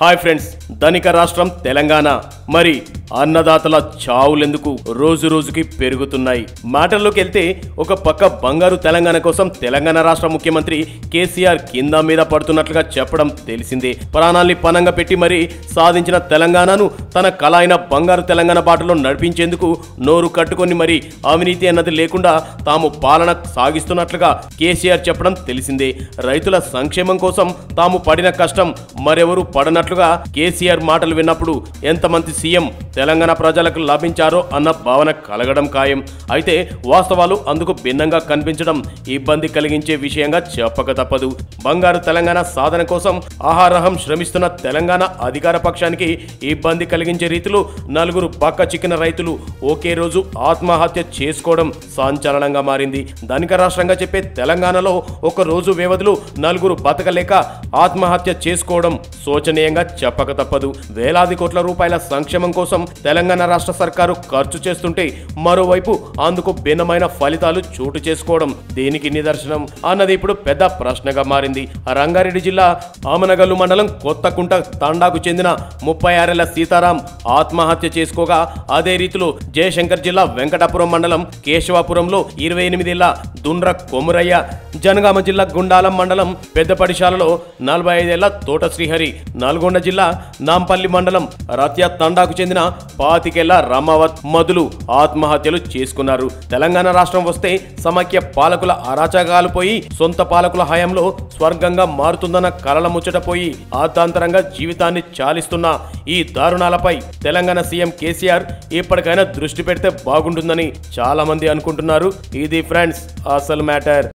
hi friends ధనిక రాష్ట్రం తెలంగాణ మరి అన్నదాతల చావులెందుకు రోజు రోజుకి పెరుగుతున్నాయి మాటల్లోకి వెళ్తే ఒక పక్క బంగారు తెలంగాణ కోసం తెలంగాణ రాష్ట్ర ముఖ్యమంత్రి కేసీఆర్ కింద మీద పడుతున్నట్లుగా చెప్పడం తెలిసిందే ప్రాణాల్ని పనంగా పెట్టి మరి సాధించిన తెలంగాణను తన కళ అయిన బంగారు తెలంగాణ బాటలో నడిపించేందుకు నోరు కట్టుకొని మరి అవినీతి అన్నది లేకుండా తాము పాలన సాగిస్తున్నట్లుగా కేసీఆర్ చెప్పడం తెలిసిందే రైతుల సంక్షేమం కోసం తాము పడిన కష్టం మరెవరు పడనట్లుగా కేసీఆర్ మాటలు విన్నప్పుడు ఎంతమంది సీఎం తెలంగాణ ప్రజలకు లభించారో అన్న భావన కలగడం ఖాయం అయితే వాస్తవాలు అందుకు భిన్నంగా కనిపించడం ఇబ్బంది కలిగించే విషయంగా చెప్పక తప్పదు బంగారు తెలంగాణ సాధన కోసం ఆహారహం శ్రమిస్తున్న తెలంగాణ అధికార పక్షానికి ఇబ్బంది కలిగించే రీతిలో నలుగురు పక్క చిక్కిన రైతులు ఒకే రోజు ఆత్మహత్య చేసుకోవడం సంచలనంగా మారింది ధనిక రాష్ట్రంగా చెప్పే తెలంగాణలో ఒక రోజు వ్యవధిలో నలుగురు బతకలేక ఆత్మహత్య చేసుకోవడం శోచనీయంగా చెప్పక తప్పదు వేలాది కోట్ల రూపాయల సంక్షేమం కోసం తెలంగాణ రాష్ట్ర సర్కారు ఖర్చు చేస్తుంటే మరోవైపు అందుకు భిన్నమైన ఫలితాలు చోటు చేసుకోవడం దీనికి నిదర్శనం అన్నది ఇప్పుడు పెద్ద ప్రశ్నగా మారింది రంగారెడ్డి జిల్లా ఆమనగల్లు మండలం కొత్తకుంట తండాకు చెందిన ముప్పై ఆరేళ్ల సీతారాం ఆత్మహత్య చేసుకోగా అదే రీతిలో జయశంకర్ జిల్లా వెంకటాపురం మండలం కేశవాపురంలో ఇరవై ఎనిమిదేళ్ల దుండ్ర కొమురయ్య జనగామ జిల్లా గుండాలం మండలం పెద్దపడిశాలలో నలభై ఐదేళ్ల తోట శ్రీహరి నల్గొండ జిల్లా నాంపల్లి మండలం రత్య తండాకు చెందిన పాతికేళ్ల రమావత్ మధులు ఆత్మహత్యలు చేసుకున్నారు తెలంగాణ రాష్ట్రం వస్తే సమైక్య పాలకుల అరాచకాలు పోయి సొంత పాలకుల హయాంలో స్వర్గంగా మారుతుందన్న కలల ముచ్చట పోయి ఆతాంతరంగా జీవితాన్ని చాలిస్తున్న ఈ దారుణాలపై తెలంగాణ సీఎం కేసీఆర్ ఇప్పటికైనా దృష్టి పెడితే బాగుంటుందని చాలా మంది అనుకుంటున్నారు ఇది ఫ్రెండ్స్ అసలు మ్యాటర్